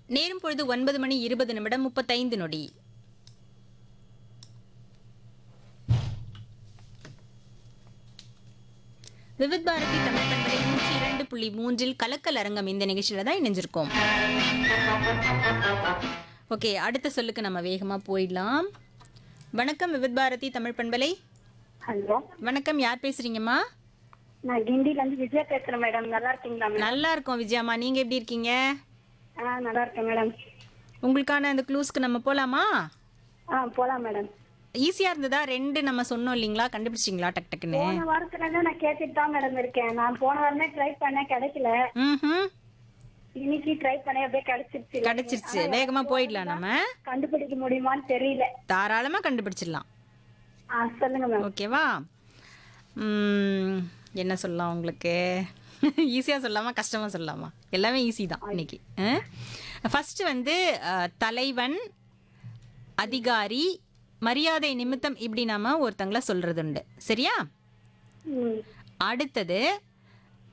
நேரம் பொழுது ஒன்பது மணி இருபது நிமிடம் முப்பத்தைந்து நொடி விவித் பாரதி தமிழ் பண்பலை நூற்றி இரண்டு புள்ளி மூன்றில் கலக்கல் அரங்கம் இந்த நிகழ்ச்சியில தான் இணைஞ்சிருக்கோம் ஓகே அடுத்த சொல்லுக்கு நம்ம வேகமா போயிடலாம் வணக்கம் விவித் பாரதி தமிழ் பண்பலை ஹலோ வணக்கம் யார் பேசுறீங்கம்மா நான் கிண்டில இருந்து விஜயா பேசுறேன் மேடம் நல்லா இருக்கீங்களா மேடம் நல்லா இருக்கோம் விஜயாம்மா நீங்க எப்படி இருக்கீங்க ஆ நல்லா இருக்கேன் மேடம் உங்களுக்கான அந்த க்ளூஸ்க்கு நம்ம போலாமா ஆ போலாம் மேடம் ஈஸியா இருந்ததா ரெண்டு நம்ம சொன்னோம் இல்லைங்களா கண்டுபிடிச்சிங்களா டக் டக்குன்னு போன வாரத்துல இருந்து நான் கேட்டுட்டு தான் மேடம் இருக்கேன் நான் போன வாரமே ட்ரை பண்ணேன் கிடைக்கல ம் இன்னைக்கு ட்ரை பண்ணேன் அப்படியே கிடைச்சிருச்சு கிடைச்சிருச்சு வேகமா போயிடலாம் நம்ம கண்டுபிடிக்க முடியுமான்னு தெரியல தாராளமா கண்டுபிடிச்சிடலாம் ஆ சொல்லுங்க மேம் ஓகேவா ம், என்ன சொல்லலாம் உங்களுக்கு ஈஸியாக சொல்லலாமா கஷ்டமாக சொல்லலாமா எல்லாமே ஈஸி தான் இன்னைக்கு ஃபர்ஸ்ட் வந்து அஹ், தலைவன் அதிகாரி மரியாதை நிமித்தம் இப்படி நாம ஒருத்தங்கள சொல்றது உண்டு சரியா ம் அடுத்தது